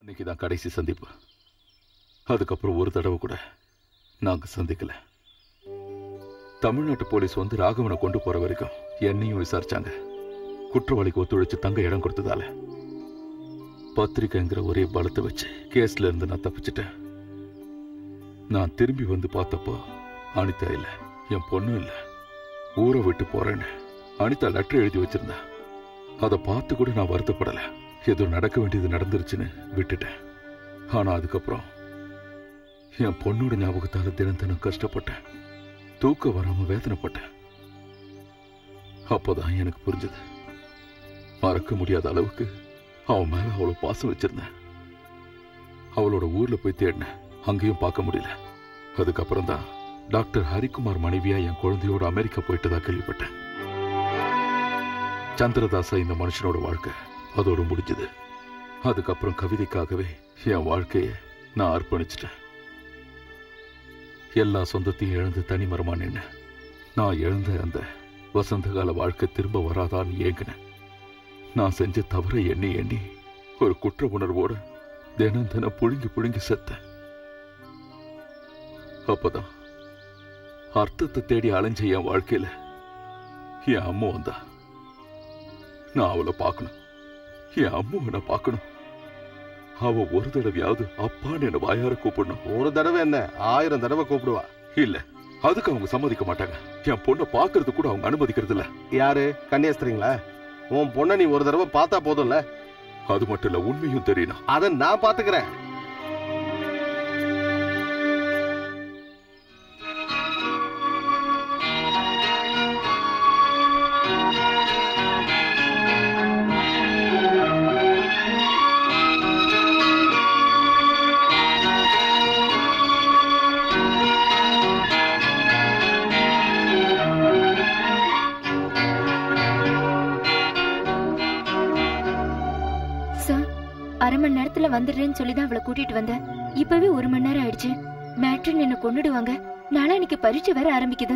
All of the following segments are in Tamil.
இன்னைக்கு தான் கடைசி சந்திப்பு அதுக்கப்புறம் ஒரு தடவை கூட நாங்க சந்திக்கல தமிழ்நாட்டு போலீஸ் வந்து ராகவனை கொண்டு போற வரைக்கும் என்னையும் விசாரிச்சாங்க குற்றவாளிக்கு ஒத்துழைச்சு தங்க இடம் கொடுத்ததால பத்திரிக்கைங்கிற ஒரே பலத்தை வச்சு கேஸ்ல இருந்து நான் தப்பிச்சிட்டேன் நான் திரும்பி வந்து பார்த்தப்போ அனிதா இல்ல என் பொண்ணு இல்ல ஊரை விட்டு போறேன்னு அனிதா லெட்டர் எழுதி வச்சிருந்தா அதை பார்த்து கூட நான் வருத்தப்படல ஏதோ நடக்க வேண்டியது நடந்துருச்சுன்னு விட்டுட்டேன் ஆனா அதுக்கப்புறம் என் பொண்ணோட ஞாபகத்தால தினம் தினம் கஷ்டப்பட்டேன் தூக்கம் வராம வேதனைப்பட்டேன் அப்போதான் எனக்கு புரிஞ்சது மறக்க முடியாத அளவுக்கு அவன் மேல அவ்வளவு பாசம் வச்சிருந்தேன் அவளோட ஊர்ல போய் தேடினேன் அங்கேயும் பார்க்க முடியல அதுக்கப்புறம் தான் டாக்டர் ஹரிக்குமார் மனைவியா என் குழந்தையோட அமெரிக்கா போயிட்டதா கேள்விப்பட்டேன் சந்திரதாசா இந்த மனுஷனோட வாழ்க்கை அதோட முடிஞ்சது அதுக்கப்புறம் கவிதைக்காகவே என் வாழ்க்கையை நான் அர்ப்பணிச்சிட்டேன் எல்லா சொந்தத்தையும் இழந்து தனிமரமா நின்னேன் நான் இழந்த அந்த வசந்த கால வாழ்க்கை திரும்ப வராதான்னு ஏங்கினேன் நான் செஞ்ச தவறை எண்ணி எண்ணி ஒரு குற்ற உணர்வோட தினம் தினம் புழுங்கி புழுங்கி செத்தேன் அப்பதான் அர்த்தத்தை தேடி அலைஞ்ச என் வாழ்க்கையில என் அம்மா வந்தா நான் அவளை பார்க்கணும் என் அம்மாவை நான் பார்க்கணும் அவ ஒரு தடவையாவது அப்பான்னு என்ன வாயார கூப்பிடணும் ஒரு தடவை என்ன ஆயிரம் தடவை கூப்பிடுவா இல்ல அதுக்கு அவங்க சம்மதிக்க மாட்டாங்க என் பொண்ணை பார்க்கறது கூட அவங்க அனுமதிக்கிறது இல்ல யாரு கன்னியாஸ்திரிங்களா உன் பொண்ணை நீ ஒரு தடவை பார்த்தா போதும்ல அது மட்டும் இல்ல உண்மையும் தெரியணும் அதை நான் பாத்துக்கிறேன் சார் அரை மணி நேரத்துல வந்துடுறேன்னு சொல்லி தான் அவளை கூட்டிட்டு வந்தேன் இப்பவே ஒரு மணி நேரம் ஆயிடுச்சு மேட்ரின் என்ன கொன்னுடுவாங்க நாளான்னைக்கு பரீட்சை வேற ஆரம்பிக்குது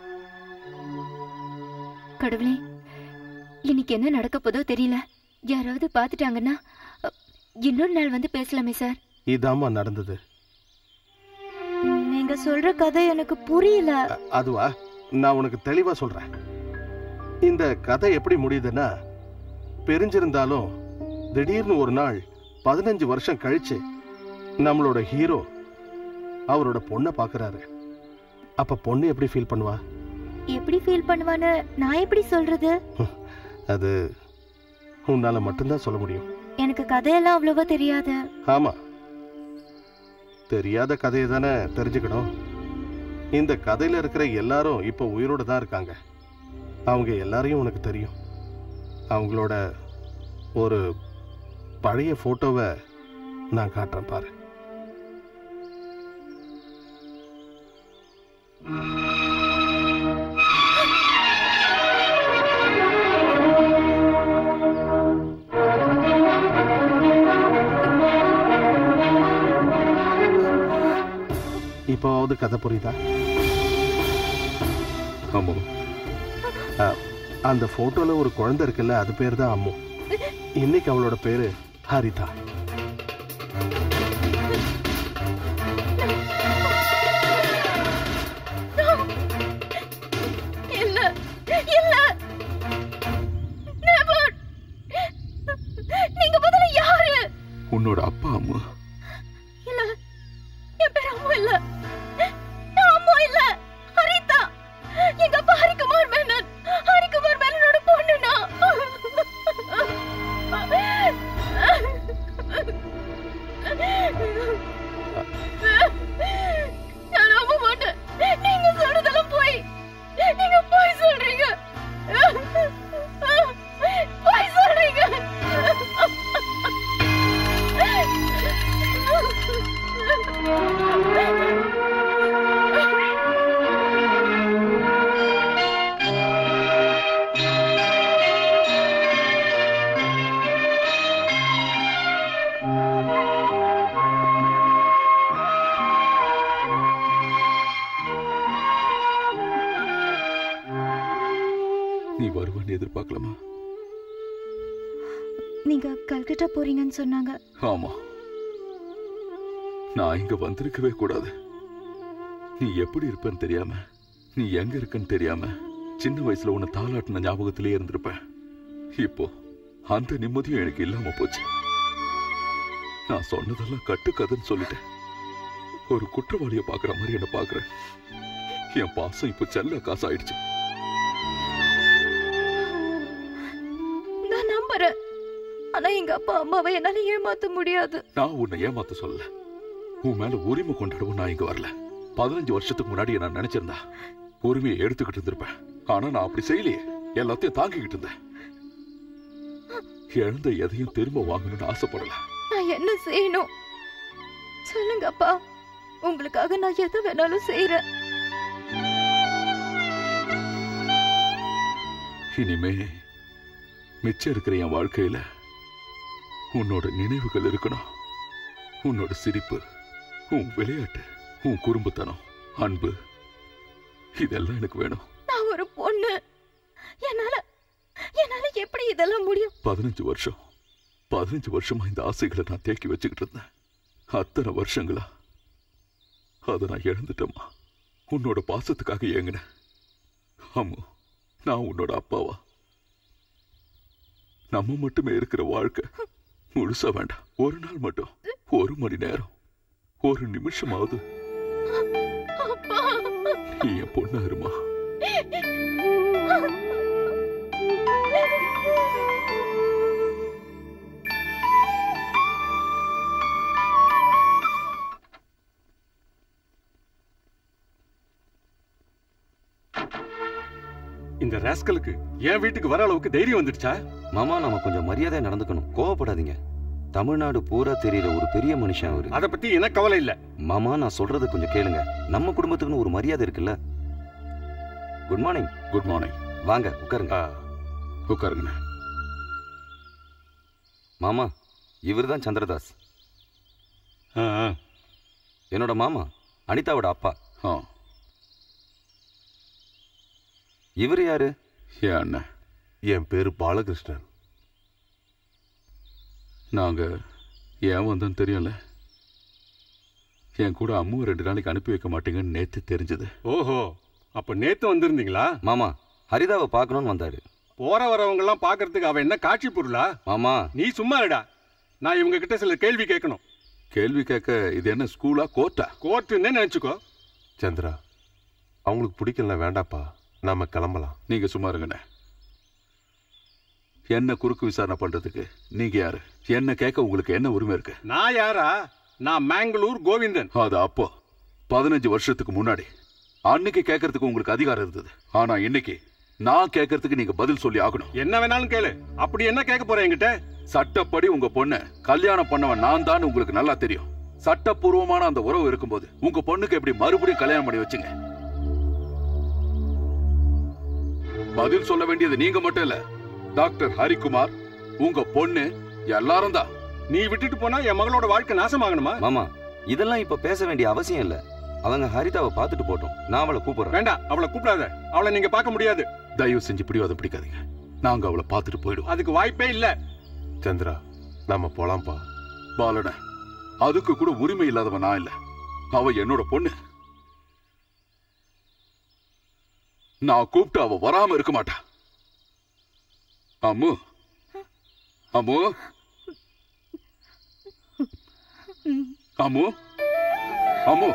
கடவுளே இன்னைக்கு என்ன நடக்க போதோ தெரியல யாராவது பாத்துட்டாங்கன்னா அ, இன்னொரு நாள் வந்து பேசலாமே சார் இதாம்மா நடந்தது நீங்க சொல்ற கதை எனக்கு புரியல அ- அதுவா நான் உனக்கு தெளிவா சொல்றேன் இந்த கதை எப்படி முடியுதுன்னா பிரிஞ்சிருந்தாலும் திடீர்னு ஒரு நாள் பதினஞ்சு வருஷம் கழிச்சு நம்மளோட ஹீரோ அவரோட பொண்ணை பாக்குறாரு அப்ப பொண்ணு எப்படி ஃபீல் பண்ணுவா எப்படி ஃபீல் பண்ணுவான்னு நான் எப்படி சொல்றது அது உன்னால மட்டும்தான் சொல்ல முடியும் எனக்கு கதையெல்லாம் அவ்வளவா தெரியாது ஆமா தெரியாத கதையை தானே தெரிஞ்சுக்கணும் இந்த கதையில இருக்கிற எல்லாரும் இப்போ உயிரோட தான் இருக்காங்க அவங்க எல்லாரையும் உனக்கு தெரியும் அவங்களோட ஒரு பழைய போட்டோவை நான் காட்டுறேன் பாரு இப்போவாவது கதை புரியுதா ஆமா அந்த போட்டோல ஒரு குழந்தை இருக்குல்ல அது பேர் தான் அம்மு இன்னைக்கு அவளோட பேரு ஹரிதா இல்ல இல்ல Never. நீங்க முதல்ல யாரு உன்னோட அப்பா அம்மா இல்ல என் பேர் அம்மு இல்ல நான் அம்மு இல்ல ஹரிதா எங்க அப்பா ஹரிகுமார் மேனன் ஹரிகுமார் மேனனோட பொண்ணு நான் நான் நம்ப மாட்டேன் நீங்க சொல்றதெல்லாம் போய் நீங்க போய் சொல்றீங்க போய் சொல்றீங்க நீ வருவான்னு எதிர்பார்க்கலாமா நீங்க கல்கட்டா போறீங்கன்னு சொன்னாங்க ஆமா நான் இங்க வந்திருக்கவே கூடாது நீ எப்படி இருப்பேன்னு தெரியாம நீ எங்க இருக்கன்னு தெரியாம சின்ன வயசுல உன்னை தாளாட்டின ஞாபகத்திலே இருந்திருப்பேன் இப்போ அந்த நிம்மதியும் எனக்கு இல்லாம போச்சு நான் சொன்னதெல்லாம் கட்டுக்கதைன்னு சொல்லிட்டேன் ஒரு குற்றவாளிய பாக்குற மாதிரி என்ன பாக்குறேன் என் பாசம் இப்ப செல்ல காசு ஆயிடுச்சு நான் நம்புறேன் ஆனா எங்க அப்பா அம்மாவை என்னால ஏமாத்த முடியாது நான் உன்னை ஏமாத்த சொல்லல உன் மேல உரிமை கொண்டாடவும் நான் இங்க வரல பதினஞ்சு வருஷத்துக்கு முன்னாடி நான் நினைச்சிருந்தா உரிமையை எடுத்துக்கிட்டு இருந்திருப்பேன் ஆனா நான் அப்படி செய்யலையே எல்லாத்தையும் தாங்கிக்கிட்டு இருந்தேன் இழந்த எதையும் திரும்ப வாங்கணும்னு ஆசைப்படல நான் என்ன செய்யணும் சொல்லுங்க அப்பா உங்களுக்காக நான் எது வேணாலும் செய்யறேன் இனிமே மிச்சம் இருக்கிற என் வாழ்க்கையில உன்னோட நினைவுகள் இருக்கணும் உன்னோட சிரிப்பு உன் விளையாட்டு உன் குறும்புத்தனம் அன்பு இதெல்லாம் எனக்கு வேணும் நான் ஒரு பொண்ணு என்னால என்னால எப்படி இதெல்லாம் முடியும் பதினஞ்சு வருஷம் பதினஞ்சு வருஷமா இந்த ஆசைகளை நான் தேக்கி வச்சுக்கிட்டு இருந்தேன் அத்தனை வருஷங்களா அதை நான் இழந்துட்டேம்மா உன்னோட பாசத்துக்காக ஏங்கினேன் ஆமா நான் உன்னோட அப்பாவா நம்ம மட்டுமே இருக்கிற வாழ்க்கை முழுசா வேண்டாம் ஒரு நாள் மட்டும் ஒரு மணி நேரம் ஒரு நிமிஷமாவது அப்பா நீ என் பொண்ணா இருமா இந்த ராஸ்கலுக்கு என் வீட்டுக்கு வர அளவுக்கு தைரியம் வந்துடுச்சா மாமா நாம கொஞ்சம் மரியாதையா நடந்துக்கணும் கோவப்படாதீங்க தமிழ்நாடு பூரா தெரியற ஒரு பெரிய மனுஷன் அவரு அத பத்தி எனக்கு கவலை இல்ல மாமா நான் சொல்றத கொஞ்சம் கேளுங்க நம்ம குடும்பத்துக்குன்னு ஒரு மரியாதை இருக்குல்ல குட் மார்னிங் குட் மார்னிங் வாங்க உட்காருங்க உட்காருங்கண்ணே மாமா இவர்தான் சந்திரதாஸ் ஆ, ஆ. என்னோட மாமா அனிதாவோட அப்பா ஆ இவர் யாரு ஏன் அண்ணன் என் பேரு பாலகிருஷ்ணன் நாங்க ஏன் வந்தோன்னு தெரியும்ல என் கூட அம்முவை ரெண்டு நாளைக்கு அனுப்பி வைக்க மாட்டீங்கன்னு நேத்து தெரிஞ்சது ஓஹோ அப்ப நேத்து வந்திருந்தீங்களா மாமா ஹரிதாவை பார்க்கணும்னு வந்தாரு போற வரவங்க எல்லாம் பாக்குறதுக்கு அவ என்ன காட்சி பொருளா மாமா நீ சும்மா இருடா நான் இவங்க கிட்ட சில கேள்வி கேட்கணும் கேள்வி கேட்க இது என்ன ஸ்கூலா கோர்ட்டா கோர்ட்டுன்னே நினைச்சுக்கோ சந்திரா அவங்களுக்கு பிடிக்கல வேண்டாப்பா நாம கிளம்பலாம் நீங்க சும்மா இருங்கண்ணே என்ன குறுக்கு விசாரணை பண்றதுக்கு நீங்க யாரு என்ன கேட்க உங்களுக்கு என்ன உரிமை இருக்கு நான் யாரா நான் மேங்களூர் கோவிந்தன் அது அப்போ பதினஞ்சு வருஷத்துக்கு முன்னாடி அன்னைக்கு கேட்கறதுக்கு உங்களுக்கு அதிகாரம் இருந்தது ஆனா இன்னைக்கு நான் கேட்கறதுக்கு நீங்க பதில் சொல்லி ஆகணும் என்ன வேணாலும் கேளு அப்படி என்ன கேட்க போற என்கிட்ட சட்டப்படி உங்க பொண்ண கல்யாணம் பண்ணவன் நான் தான் உங்களுக்கு நல்லா தெரியும் சட்டப்பூர்வமான அந்த உறவு இருக்கும்போது உங்க பொண்ணுக்கு எப்படி மறுபடியும் கல்யாணம் பண்ணி வச்சுங்க பதில் சொல்ல வேண்டியது நீங்க மட்டும் இல்ல டாக்டர் ஹரிக்குமார் உங்க பொண்ணு எல்லாரும் தான் நீ விட்டுட்டு போனா என் மகளோட வாழ்க்கை நாசமாகணுமா மாமா இதெல்லாம் இப்ப பேச வேண்டிய அவசியம் இல்ல அவங்க ஹரிதாவை பார்த்துட்டு போட்டோம் நான் அவளை கூப்பிடுறேன் வேண்டாம் அவளை கூப்பிடாத அவளை நீங்க பார்க்க முடியாது தயவு செஞ்சு பிடிவாதம் பிடிக்காதீங்க நாங்க அவளை பார்த்துட்டு போயிடுவோம் அதுக்கு வாய்ப்பே இல்ல சந்திரா நாம போலாம்ப்பா பாலன அதுக்கு கூட உரிமை இல்லாதவன் நான் இல்ல அவ என்னோட பொண்ணு நான் கூப்பிட்டு அவ வராம இருக்க மாட்டா அம்மு அம்மு அம்மு அம்மு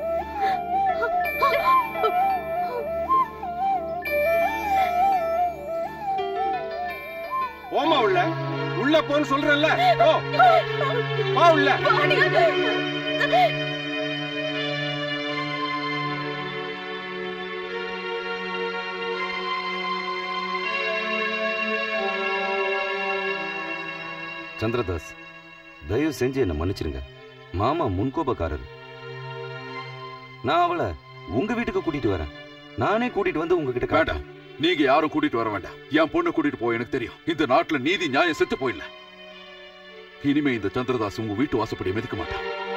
போமா உள்ள உள்ள போன்னு சொல்றேன்ல ஓ வா உள்ள சந்திரதாஸ் தயவு செஞ்சு என்ன மன்னிச்சிருங்க மாமா முன்கோபக்காரர் நான் அவளை உங்க வீட்டுக்கு கூட்டிட்டு வரேன் நானே கூட்டிட்டு வந்து உங்ககிட்ட வேண்டாம் நீங்க யாரும் கூட்டிட்டு வர வேண்டாம் என் பொண்ணை கூட்டிட்டு போய் எனக்கு தெரியும் இந்த நாட்டுல நீதி நியாயம் செத்து போயிடல இனிமே இந்த சந்திரதாஸ் உங்க வீட்டு வாசப்படி மிதிக்க மாட்டான்